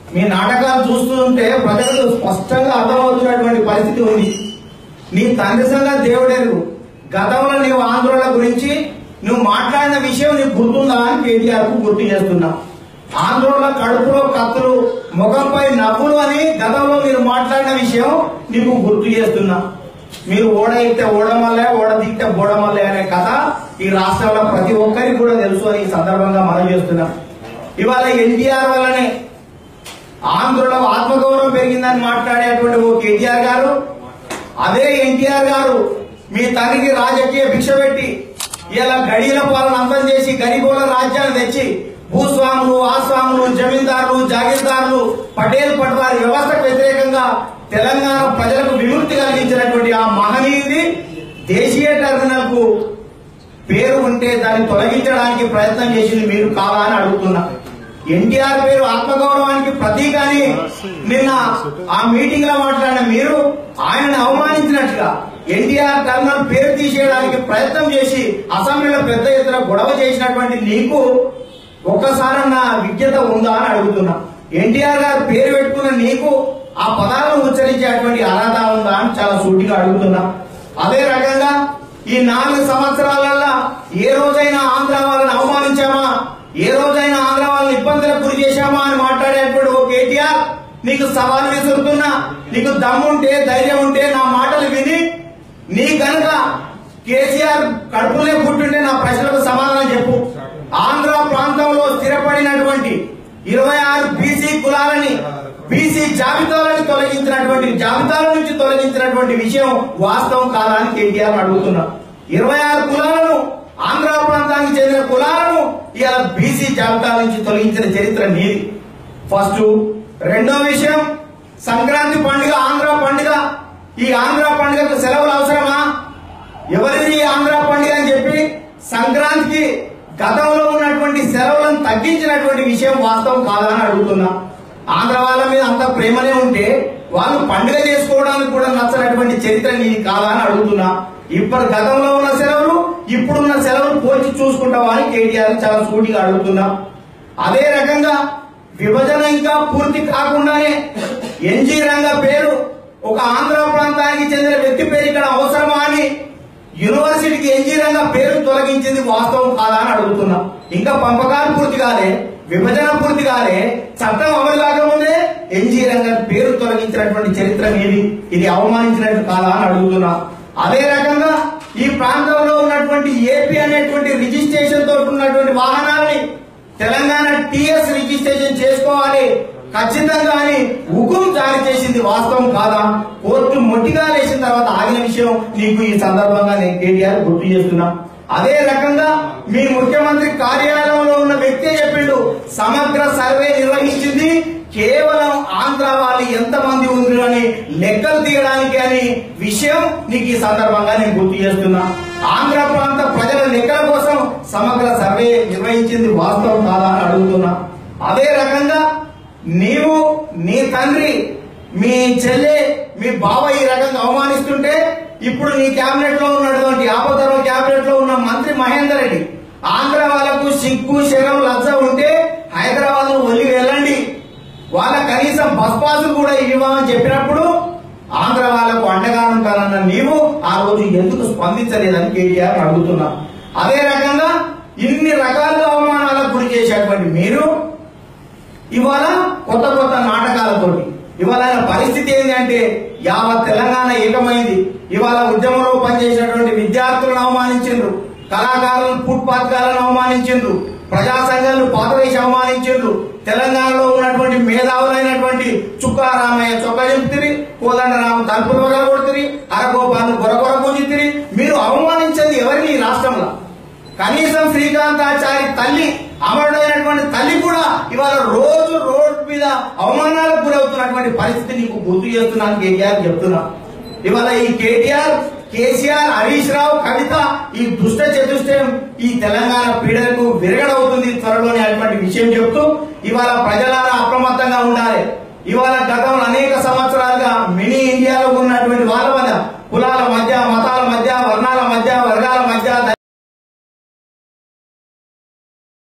మీ నాటకాలు చూస్తుంటే ప్రజలకు స్పష్టంగా అర్థమవుతున్నటువంటి పరిస్థితి ఉంది నీ తండ్రి సంగతి దేవుడెరు గతంలో నీవు ఆంధ్రుల గురించి నువ్వు మాట్లాడిన విషయం నీకు గుర్తుందా అని కేటీఆర్ కు గుర్తు చేస్తున్నా ఆంధ్రుల కడుపులో కత్తులు ముఖంపై నవ్వులు అని గతంలో మీరు మాట్లాడిన విషయం నీకు గుర్తు చేస్తున్నా మీరు ఓడ ఎక్కితే ఓడమల్లే ఓడ దిగితే బోడమల్లే అనే కథ ఈ రాష్ట్రంలో ప్రతి ఒక్కరికి కూడా తెలుసు అని ఈ సందర్భంగా మనం చేస్తున్నాం ఇవాళ ఎన్టీఆర్ వల్లనే ఆంధ్రుల ఆత్మగౌరవం పెరిగిందని మాట్లాడేటువంటి ఓ కేటీఆర్ గారు అదే ఎన్టీఆర్ గారు మీ తండ్రికి రాజకీయ భిక్ష పెట్టి ఇలా గడియల పాలన అంతం చేసి గరీబుల రాజ్యాన్ని తెచ్చి భూస్వాములు ఆస్వాములు జమీందారులు జాగీర్దారులు పటేల్ పట్వారి వ్యవస్థకు వ్యతిరేకంగా తెలంగాణ ప్రజలకు విముక్తి కలిగించినటువంటి ఆ మహనీయుది దేశీయ టెర్మినల్ కు పేరు ఉంటే దాన్ని తొలగించడానికి ప్రయత్నం చేసింది మీరు కాదా అని అడుగుతున్నా ఎన్టీఆర్ పేరు ఆత్మగౌరవానికి ప్రతీక అని నిన్న ఆ మీటింగ్ లో మాట్లాడిన మీరు ఆయనను అవమానించినట్టుగా ఎన్టీఆర్ టర్మినల్ పేరు తీసేయడానికి ప్రయత్నం చేసి అసెంబ్లీలో పెద్ద ఎత్తున గొడవ చేసినటువంటి నీకు ఒక్కసారన్నా విజ్ఞత ఉందా అని అడుగుతున్నా ఎన్టీఆర్ గారు పేరు పెట్టుకున్న నీకు ఆ పదాలను ఉచ్చరించేటువంటి అర్హత ఉందా అని చాలా సూటిగా అడుగుతున్నా అదే రకంగా ఈ నాలుగు సంవత్సరాలల్లో ఏ రోజైనా ఆంధ్ర వాళ్ళని అవమానించామా ఏ రోజైనా ఆంధ్ర వాళ్ళని ఇబ్బందులకు గురి చేశామా అని మాట్లాడేటువంటి ఓ కేటీఆర్ నీకు సవాల్ విసురుతున్నా నీకు దమ్ముంటే ధైర్యం ఉంటే నా మాటలు విని నీ గనక కేసీఆర్ కడుపులే పుట్టుంటే నా ప్రశ్నలకు సమాధానం చెప్పు ఆంధ్ర ప్రాంతంలో స్థిరపడినటువంటి ఇరవై ఆరు బీసీ కులాలని బీసీ జాబితాలను తొలగించినటువంటి జాబితాల నుంచి తొలగించినటువంటి విషయం వాస్తవం కాదా అని కేటీఆర్ అడుగుతున్నా ఇరవై ఆరు కులాలను ఆంధ్ర ప్రాంతానికి చెందిన కులాలను ఇలా బీసీ జాబితా నుంచి తొలగించిన చరిత్ర నీది ఫస్ట్ రెండో విషయం సంక్రాంతి పండుగ ఆంధ్ర పండుగ ఈ ఆంధ్ర పండుగకు సెలవులు అవసరమా ఎవరిది ఈ ఆంధ్ర పండుగ అని చెప్పి సంక్రాంతికి గతంలో ఉన్నటువంటి సెలవులను తగ్గించినటువంటి విషయం వాస్తవం కాదా అని అడుగుతున్నా ఆంధ్ర వాళ్ళ మీద అంత ప్రేమనే ఉంటే వాళ్ళు పండుగ చేసుకోవడానికి కూడా నచ్చనటువంటి చరిత్ర నీది కాదా అని అడుగుతున్నా ఇప్పుడు గతంలో ఉన్న సెలవులు ఇప్పుడున్న సెలవులు పోల్చి చూసుకుంటావా అని కేటీఆర్ చాలా సూటిగా అడుగుతున్నా అదే రకంగా విభజన ఇంకా పూర్తి కాకుండానే ఎన్జీ రంగ పేరు ఒక ఆంధ్ర ప్రాంతానికి చెందిన వ్యక్తి పేరు ఇక్కడ అవసరమా అని యూనివర్సిటీకి ఎన్జీ రంగ పేరు తొలగించింది వాస్తవం కాదా అని అడుగుతున్నా ఇంకా పంపకాలు పూర్తి కాలే విభజన పూర్తి కాలే చట్టం అమలు కాకముందే ఎన్జీ రంగ పేరు తొలగించినటువంటి చరిత్ర మీది ఇది అవమానించినట్టు కాదా అని అడుగుతున్నా అదే రకంగా ఈ ప్రాంతంలో ఉన్నటువంటి ఏపీ అనేటువంటి రిజిస్ట్రేషన్ తోటి ఉన్నటువంటి వాహనాలని తెలంగాణ టిఎస్ రిజిస్ట్రేషన్ చేసుకోవాలి ఖచ్చితంగా అని హుకుం జారీ చేసింది వాస్తవం కాదా కోర్టు మొట్టిగా లేచిన తర్వాత ఆగిన విషయం నీకు ఈ సందర్భంగా నేను కేటీఆర్ గుర్తు చేస్తున్నా అదే రకంగా మీ ముఖ్యమంత్రి కార్యాలయంలో ఉన్న వ్యక్తే చెప్పిండు సమగ్ర సర్వే నిర్వహించింది కేవలం ఆంధ్ర వాళ్ళు ఎంతమంది ఉంది అని లెక్కలు తీయడానికి అని విషయం నీకు ఈ సందర్భంగా నేను గుర్తు చేస్తున్నా ఆంధ్ర ప్రాంత ప్రజల లెక్కల కోసం సమగ్ర సర్వే నిర్వహించింది వాస్తవం కాదా అని అడుగుతున్నా అదే రకంగా నీవు నీ తండ్రి మీ చెల్లె మీ బావ ఈ రకంగా అవమానిస్తుంటే ఇప్పుడు నీ కేబినెట్ లో ఉన్నటువంటి ఆపదరం కేబినెట్ లో ఉన్న మంత్రి మహేందర్ రెడ్డి ఆంధ్ర వాళ్ళకు సిగ్గు శరం లజ్జ ఉంటే హైదరాబాద్ వదిలి వెళ్ళండి వాళ్ళ కనీసం బస్ పాసులు కూడా ఇవ్వమని చెప్పినప్పుడు ఆంధ్ర వాళ్ళకు అండగా ఉంటానన్న నీవు ఆ రోజు ఎందుకు స్పందించలేదని కేటీఆర్ అడుగుతున్నా అదే రకంగా ఇన్ని రకాలుగా అవమానాలకు గురి చేసేటువంటి మీరు ఇవాళ కొత్త కొత్త నాటకాలతోటి ఇవాళ ఆయన పరిస్థితి ఏంటి అంటే యావత్ తెలంగాణ ఏకమైంది ఇవాళ ఉద్యమంలో పనిచేసినటువంటి విద్యార్థులను అవమానించిండ్రు కళాకారులను ఫుట్పాత్కాలను అవమానించిండ్రు ప్రజా సంఘాలను పాతవేసి అవమానించిండ్రు తెలంగాణలో ఉన్నటువంటి మేధావులైనటువంటి చుక్కారామయ్య చొక్కా చెప్తిరి కోదండరామ తలుపులు కొడుతుంది అరగోపాలను గొరగొర పూజితిరి మీరు అవమానించేది ఎవరిని ఈ రాష్ట్రంలో కనీసం శ్రీకాంతాచారి తల్లి అమరుడైనటువంటి తల్లి కూడా ఇవాళ రోజు రోడ్ మీద అవమానాలకు గురవుతున్నటువంటి పరిస్థితి నీకు గుర్తు చేస్తున్నాను కేటీఆర్ చెప్తున్నా ఇవాళ ఈ కేటీఆర్ కేసీఆర్ హరీష్ రావు కవిత ఈ దుష్ట చతుష్టయం ఈ తెలంగాణ పీడలకు విరగడవుతుంది త్వరలోనే అటువంటి విషయం చెప్తూ ఇవాళ ప్రజలారా అప్రమత్తంగా ఉండాలి ఇవాళ గతంలో అనేక సంవత్సరాలుగా మినీ ఇండియాలో ఉన్నటువంటి వాళ్ళ వల్ల కులాల మధ్య